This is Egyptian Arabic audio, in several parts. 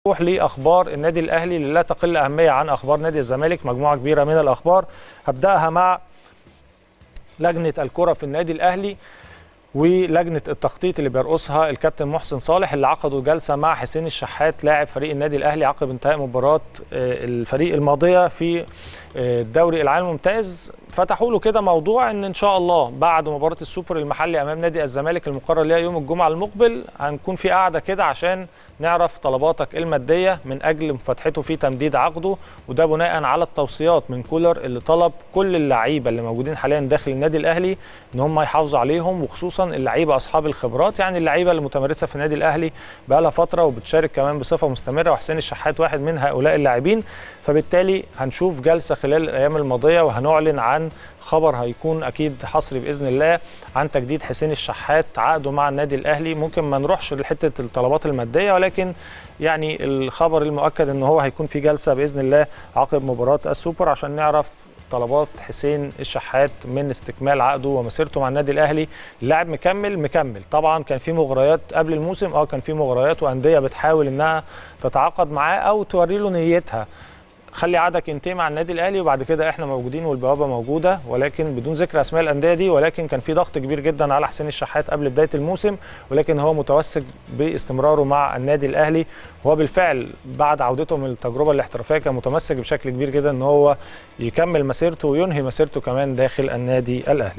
نروح لاخبار النادي الاهلي اللي لا تقل اهميه عن اخبار نادي الزمالك مجموعه كبيره من الاخبار هبداها مع لجنه الكره في النادي الاهلي ولجنه التخطيط اللي بيرقصها الكابتن محسن صالح اللي عقدوا جلسه مع حسين الشحات لاعب فريق النادي الاهلي عقب انتهاء مباراه الفريق الماضيه في الدوري العام الممتاز فتحوا له كده موضوع ان ان شاء الله بعد مباراه السوبر المحلي امام نادي الزمالك المقرر ليها يوم الجمعه المقبل هنكون في قاعده كده عشان نعرف طلباتك الماديه من اجل مفتحته في تمديد عقده وده بناء على التوصيات من كولر اللي طلب كل اللعيبه اللي موجودين حاليا داخل النادي الاهلي ان هم يحافظوا عليهم وخصوصا اللعيبه اصحاب الخبرات يعني اللعيبه اللي متمرسه في النادي الاهلي بقى لها فتره وبتشارك كمان بصفه مستمره وحسين الشحات واحد من هؤلاء اللاعبين فبالتالي هنشوف جلسه خلال الايام الماضيه وهنعلن عن خبر هيكون اكيد حصري باذن الله عن تجديد حسين الشحات عقده مع النادي الاهلي ممكن ما نروحش لحته الطلبات الماديه ولكن يعني الخبر المؤكد ان هو هيكون في جلسه باذن الله عقب مباراه السوبر عشان نعرف طلبات حسين الشحات من استكمال عقده ومسيرته مع النادي الاهلي اللاعب مكمل مكمل طبعا كان في مغريات قبل الموسم اه كان في مغريات وانديه بتحاول انها تتعاقد معاه او توري له نيتها خلي عقدك ينتهي مع النادي الاهلي وبعد كده احنا موجودين والبوابه موجوده ولكن بدون ذكر اسماء الانديه دي ولكن كان في ضغط كبير جدا على حسين الشحات قبل بدايه الموسم ولكن هو متوسك باستمراره مع النادي الاهلي وهو بالفعل بعد عودته من التجربه الاحترافيه كان متمسك بشكل كبير جدا ان هو يكمل مسيرته وينهي مسيرته كمان داخل النادي الاهلي.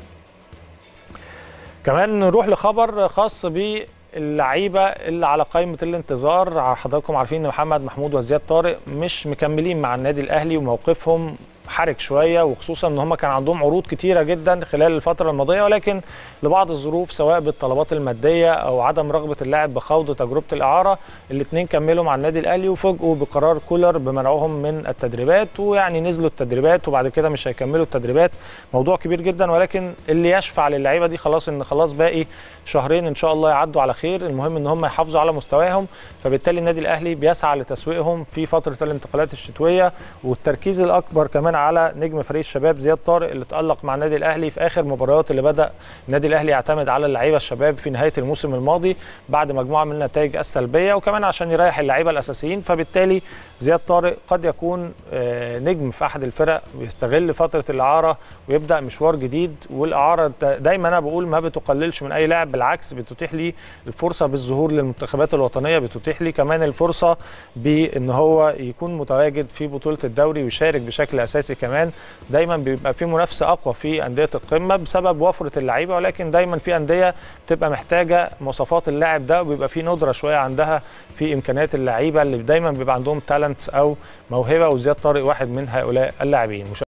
كمان نروح لخبر خاص ب اللعيبه اللي على قائمه الانتظار حضراتكم عارفين ان محمد محمود وزياد طارق مش مكملين مع النادي الاهلي وموقفهم حرج شويه وخصوصا ان هم كان عندهم عروض كتيره جدا خلال الفتره الماضيه ولكن لبعض الظروف سواء بالطلبات الماديه او عدم رغبه اللاعب بخوض تجربه الاعاره الاثنين كملوا مع النادي الاهلي وفوجئوا بقرار كولر بمنعهم من التدريبات ويعني نزلوا التدريبات وبعد كده مش هيكملوا التدريبات موضوع كبير جدا ولكن اللي يشفع للعيبه دي خلاص ان خلاص باقي شهرين ان شاء الله يعدوا على خير المهم ان هم يحافظوا على مستواهم فبالتالي النادي الاهلي بيسعى لتسويقهم في فتره الانتقالات الشتويه والتركيز الاكبر كمان على نجم فريق الشباب زياد طارق اللي تالق مع النادي الاهلي في اخر مباريات اللي بدا النادي الاهلي يعتمد على اللعيبه الشباب في نهايه الموسم الماضي بعد مجموعه من النتائج السلبيه وكمان عشان يريح اللعيبه الاساسيين فبالتالي زياد طارق قد يكون نجم في احد الفرق ويستغل فتره الاعاره ويبدا مشوار جديد والاعاره دايما انا بقول ما بتقللش من اي لاعب بالعكس بتتيح لي الفرصه بالظهور للمنتخبات الوطنيه بتتيح لي كمان الفرصه بان هو يكون متواجد في بطوله الدوري ويشارك بشكل اساسي كمان دايما بيبقى في منافسه اقوى في انديه القمه بسبب وفره اللعيبه ولكن دايما في انديه بتبقى محتاجه مواصفات اللاعب ده وبيبقى في ندره شويه عندها في امكانيات اللعيبه اللي دايما بيبقى عندهم تالنت او موهبه وزياد طارق واحد من هؤلاء اللاعبين